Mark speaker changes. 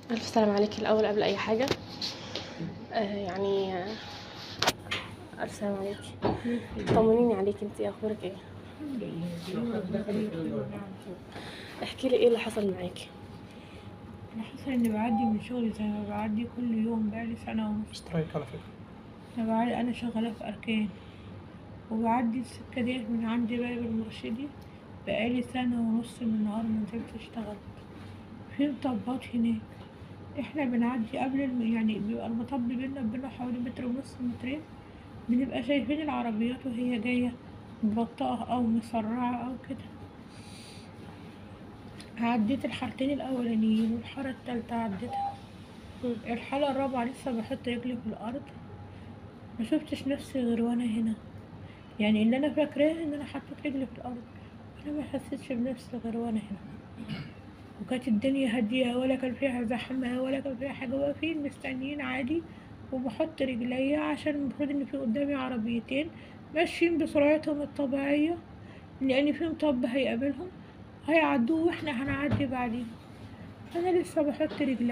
Speaker 1: ألف سلام عليك الأول قبل أي حاجة آه يعني آه، ألف سلام عليك طمنيني عليك انتي أخبارك ايه احكي لي ايه اللي حصل معاكي
Speaker 2: أنا حاسة إني بعدي من شغلي زي ما بعدي كل يوم بقالي سنة ونص
Speaker 3: اشتراك على فكرة
Speaker 2: أنا بعدي أنا شغالة في أركان وبعدي السكة ديت من عندي باب المرشدي بقالي سنة ونص من نهار ما نزلت اشتغلت في مطبات هناك احنا بنعدي قبل الم... يعني بيبقى المطب بينا وبينه حوالي متر ونص مترين بنبقى شايفين العربيات وهي جاية مبطئة أو مسرعة أو كده عديت الحارتين الأولانيين والحارة التالتة عديتها
Speaker 1: مم.
Speaker 2: الحالة الرابعة لسه بحط رجلي في الأرض ما شفتش نفسي غير وأنا هنا يعني اللي أنا فاكراه إن أنا حطيت رجلي في الأرض أنا ما حسيتش بنفسي غير وأنا هنا وكانت الدنيا هادية ولا كان فيها زحمة ولا كان فيها حاجة واقفين مستنيين عادي وبحط رجليا عشان المفروض إن في قدامي عربيتين ماشيين بسرعتهم الطبيعية لأن في مطب هيقابلهم هيعدوه واحنا هنعدي بعدين أنا لسه بحط رجلي